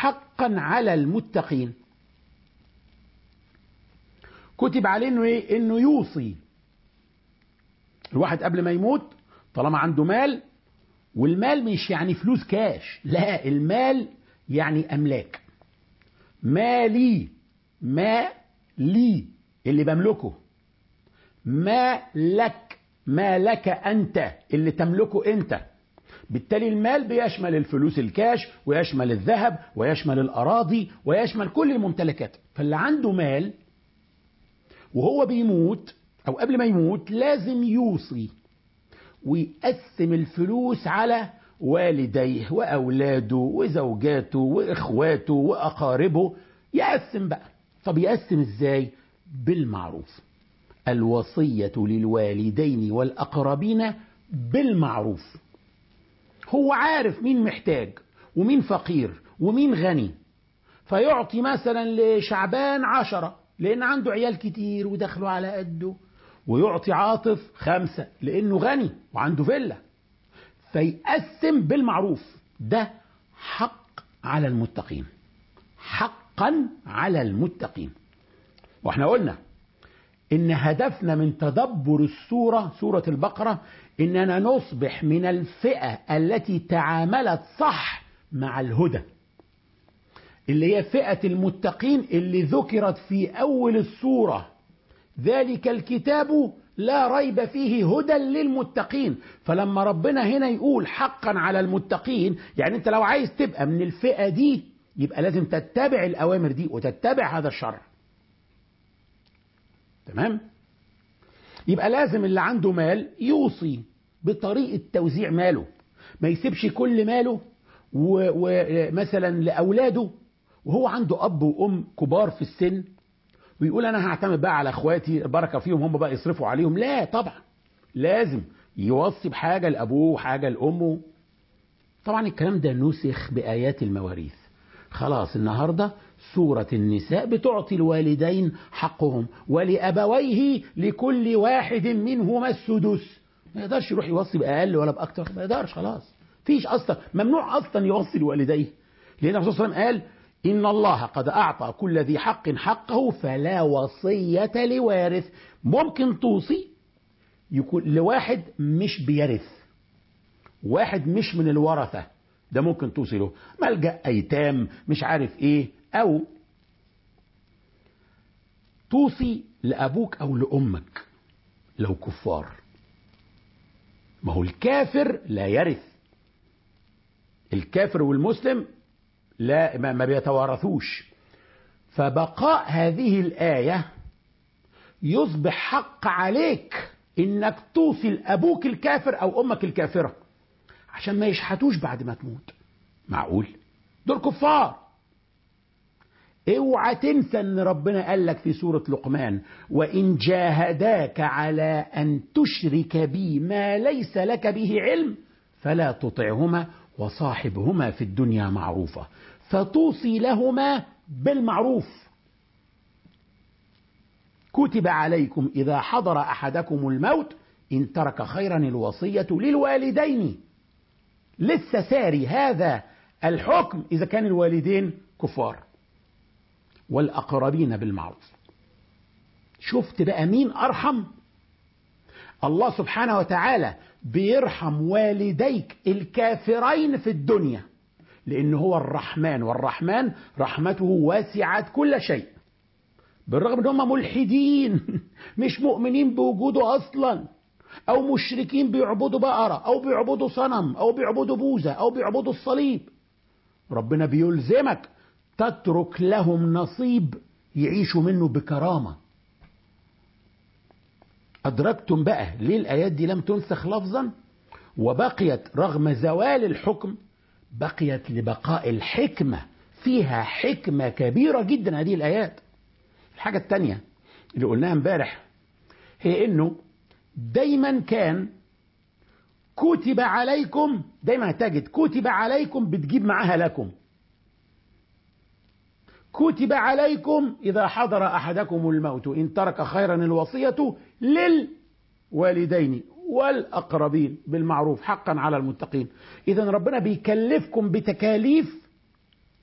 حقا على المتقين كتب عليه انه ايه انه يوصي الواحد قبل ما يموت طالما عنده مال والمال مش يعني فلوس كاش لا المال يعني املاك مالي ما لي اللي بملكه ما لك ما لك انت اللي تملكه انت بالتالي المال بيشمل الفلوس الكاش ويشمل الذهب ويشمل الاراضي ويشمل كل الممتلكات فاللي عنده مال وهو بيموت او قبل ما يموت لازم يوصي ويقسم الفلوس على والديه واولاده وزوجاته واخواته واقاربه يقسم بقى طب يقسم ازاي بالمعروف الوصيه للوالدين والاقربين بالمعروف هو عارف مين محتاج ومين فقير ومين غني فيعطي مثلا لشعبان عشرة لأن عنده عيال كتير ودخلوا على قده ويعطي عاطف خمسة لأنه غني وعنده فيلا فيقسم بالمعروف ده حق على المتقين حقا على المتقين واحنا قلنا ان هدفنا من تدبر السورة سورة البقرة اننا نصبح من الفئة التي تعاملت صح مع الهدى اللي هي فئة المتقين اللي ذكرت في اول السورة ذلك الكتاب لا ريب فيه هدى للمتقين فلما ربنا هنا يقول حقا على المتقين يعني انت لو عايز تبقى من الفئة دي يبقى لازم تتبع الاوامر دي وتتبع هذا الشرع تمام يبقى لازم اللي عنده مال يوصي بطريقة توزيع ماله ما يسيبش كل ماله ومثلا لأولاده وهو عنده أب وأم كبار في السن ويقول أنا هعتمد بقى على إخواتي البركة فيهم هم بقى يصرفوا عليهم لا طبعا لازم يوصي بحاجة لأبوه وحاجة لأمه طبعا الكلام ده نسخ بآيات المواريث خلاص النهارده سورة النساء بتعطي الوالدين حقهم ولأبويه لكل واحد منهما السدس ما يقدرش يروح يوصي بأقل ولا بأكتر ما يقدرش خلاص فيش أصلا ممنوع أصلا يوصي لوالديه لأن الرسول صلى الله عليه وسلم قال إن الله قد أعطى كل ذي حق حقه فلا وصية لوارث ممكن توصي يكون لواحد مش بيرث واحد مش من الورثة ده ممكن توصي له ملجأ أيتام مش عارف إيه أو توصي لأبوك أو لأمك لو كفار ما هو الكافر لا يرث الكافر والمسلم لا ما بيتوارثوش فبقاء هذه الآية يصبح حق عليك انك توصي لابوك الكافر او امك الكافره عشان ما يشحتوش بعد ما تموت معقول دول كفار اوعى تنسى ان ربنا قال لك في سورة لقمان وان جاهداك على ان تشرك بي ما ليس لك به علم فلا تطعهما وصاحبهما في الدنيا معروفة فتوصي لهما بالمعروف كتب عليكم اذا حضر احدكم الموت ان ترك خيرا الوصية للوالدين لسه ساري هذا الحكم اذا كان الوالدين كفار والأقربين بالمعروف شفت بقى مين أرحم الله سبحانه وتعالى بيرحم والديك الكافرين في الدنيا لأن هو الرحمن والرحمن رحمته واسعت كل شيء بالرغم ان هم ملحدين مش مؤمنين بوجوده اصلا او مشركين بيعبدوا بقرة او بيعبدوا صنم او بيعبدوا بوزة او بيعبدوا الصليب ربنا بيلزمك تترك لهم نصيب يعيشوا منه بكرامة أدركتم بقى ليه الآيات دي لم تنسخ لفظا وبقيت رغم زوال الحكم بقيت لبقاء الحكمة فيها حكمة كبيرة جدا هذه الآيات الحاجة التانية اللي قلناها امبارح هي انه دايما كان كتب عليكم دايما هتجد كتب عليكم بتجيب معاها لكم كتب عليكم إذا حضر أحدكم الموت إن ترك خيرا الوصية للوالدين والأقربين بالمعروف حقا على المتقين إذا ربنا بيكلفكم بتكاليف